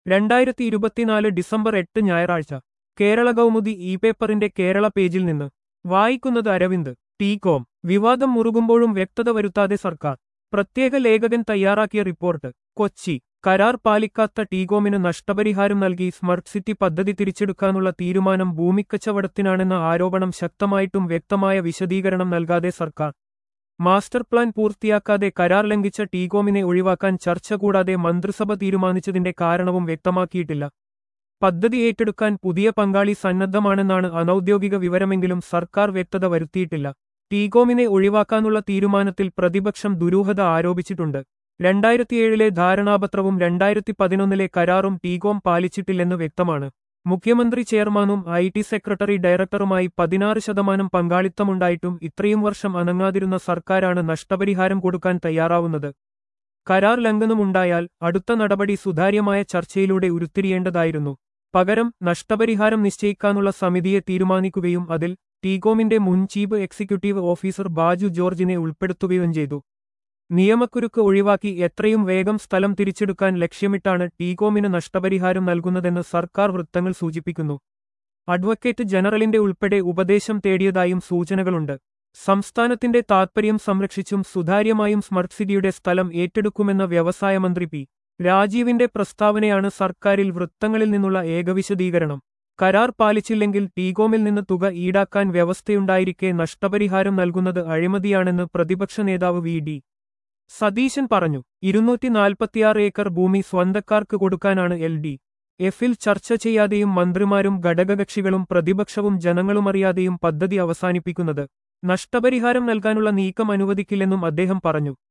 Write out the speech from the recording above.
രണ്ടായിരത്തി ഇരുപത്തിനാല് ഡിസംബർ എട്ട് ഞായറാഴ്ച കേരള കൗമുദി ഇ പേപ്പറിന്റെ കേരള പേജിൽ നിന്ന് വായിക്കുന്നത് അരവിന്ദ് ടീകോം വിവാദം മുറുകുമ്പോഴും വ്യക്തത വരുത്താതെ സർക്കാർ പ്രത്യേക ലേഖകൻ തയ്യാറാക്കിയ റിപ്പോർട്ട് കൊച്ചി കരാർ പാലിക്കാത്ത ടീകോമിന് നഷ്ടപരിഹാരം നൽകി സ്മർട്ട് സിറ്റി പദ്ധതി തിരിച്ചെടുക്കാനുള്ള തീരുമാനം ഭൂമിക്കച്ചവടത്തിനാണെന്ന ആരോപണം ശക്തമായിട്ടും വ്യക്തമായ വിശദീകരണം നൽകാതെ സർക്കാർ മാസ്റ്റർ പ്ലാൻ പൂർത്തിയാക്കാതെ കരാർ ലംഘിച്ച ടീകോമിനെ ഒഴിവാക്കാൻ ചർച്ച കൂടാതെ മന്ത്രിസഭ തീരുമാനിച്ചതിന്റെ കാരണവും വ്യക്തമാക്കിയിട്ടില്ല പദ്ധതി ഏറ്റെടുക്കാൻ പുതിയ പങ്കാളി സന്നദ്ധമാണെന്നാണ് അനൌദ്യോഗിക വിവരമെങ്കിലും സർക്കാർ വ്യക്തത വരുത്തിയിട്ടില്ല ടീകോമിനെ ഒഴിവാക്കാനുള്ള തീരുമാനത്തിൽ പ്രതിപക്ഷം ദുരൂഹത ആരോപിച്ചിട്ടുണ്ട് രണ്ടായിരത്തിയേഴിലെ ധാരണാപത്രവും രണ്ടായിരത്തി പതിനൊന്നിലെ കരാറും ടീകോം പാലിച്ചിട്ടില്ലെന്ന് വ്യക്തമാണ് മുഖ്യമന്ത്രി ചെയർമാനും ഐ ടി സെക്രട്ടറി ഡയറക്ടറുമായി പതിനാറ് ശതമാനം പങ്കാളിത്തമുണ്ടായിട്ടും ഇത്രയും വർഷം അനങ്ങാതിരുന്ന സർക്കാരാണ് നഷ്ടപരിഹാരം കൊടുക്കാൻ തയ്യാറാവുന്നത് കരാർ ലംഘനമുണ്ടായാൽ അടുത്ത നടപടി സുതാര്യമായ ചർച്ചയിലൂടെ ഉരുത്തിരിയേണ്ടതായിരുന്നു പകരം നഷ്ടപരിഹാരം നിശ്ചയിക്കാനുള്ള സമിതിയെ തീരുമാനിക്കുകയും അതിൽ ടീകോമിന്റെ മുൻ ചീഫ് എക്സിക്യൂട്ടീവ് ഓഫീസർ ബാജു ജോർജിനെ ഉൾപ്പെടുത്തുകയും ചെയ്തു നിയമക്കുരുക്ക് ഒഴിവാക്കി എത്രയും വേഗം സ്ഥലം തിരിച്ചെടുക്കാൻ ലക്ഷ്യമിട്ടാണ് ടീകോമിന് നഷ്ടപരിഹാരം നൽകുന്നതെന്ന് സർക്കാർ വൃത്തങ്ങൾ സൂചിപ്പിക്കുന്നു അഡ്വക്കേറ്റ് ജനറലിന്റെ ഉൾപ്പെടെ ഉപദേശം തേടിയതായും സൂചനകളുണ്ട് സംസ്ഥാനത്തിന്റെ താത്പര്യം സംരക്ഷിച്ചും സുതാര്യമായും സ്മർട്ട് സിറ്റിയുടെ സ്ഥലം ഏറ്റെടുക്കുമെന്ന വ്യവസായ മന്ത്രി പി രാജീവിന്റെ പ്രസ്താവനയാണ് സർക്കാരിൽ വൃത്തങ്ങളിൽ നിന്നുള്ള ഏകവിശദീകരണം കരാർ പാലിച്ചില്ലെങ്കിൽ ടീകോമിൽ നിന്ന് തുക ഈടാക്കാൻ വ്യവസ്ഥയുണ്ടായിരിക്കെ നഷ്ടപരിഹാരം നൽകുന്നത് അഴിമതിയാണെന്ന് പ്രതിപക്ഷ നേതാവ് വി ഡി സതീശൻ പറഞ്ഞു ഇരുന്നൂറ്റി നാൽപ്പത്തിയാറ് ഏക്കർ ഭൂമി സ്വന്തക്കാർക്ക് കൊടുക്കാനാണ് എൽ ഡി എഫിൽ ചർച്ച ചെയ്യാതെയും മന്ത്രിമാരും ഘടകകക്ഷികളും പ്രതിപക്ഷവും ജനങ്ങളുമറിയാതെയും പദ്ധതി അവസാനിപ്പിക്കുന്നത് നഷ്ടപരിഹാരം നൽകാനുള്ള നീക്കം അനുവദിക്കില്ലെന്നും അദ്ദേഹം പറഞ്ഞു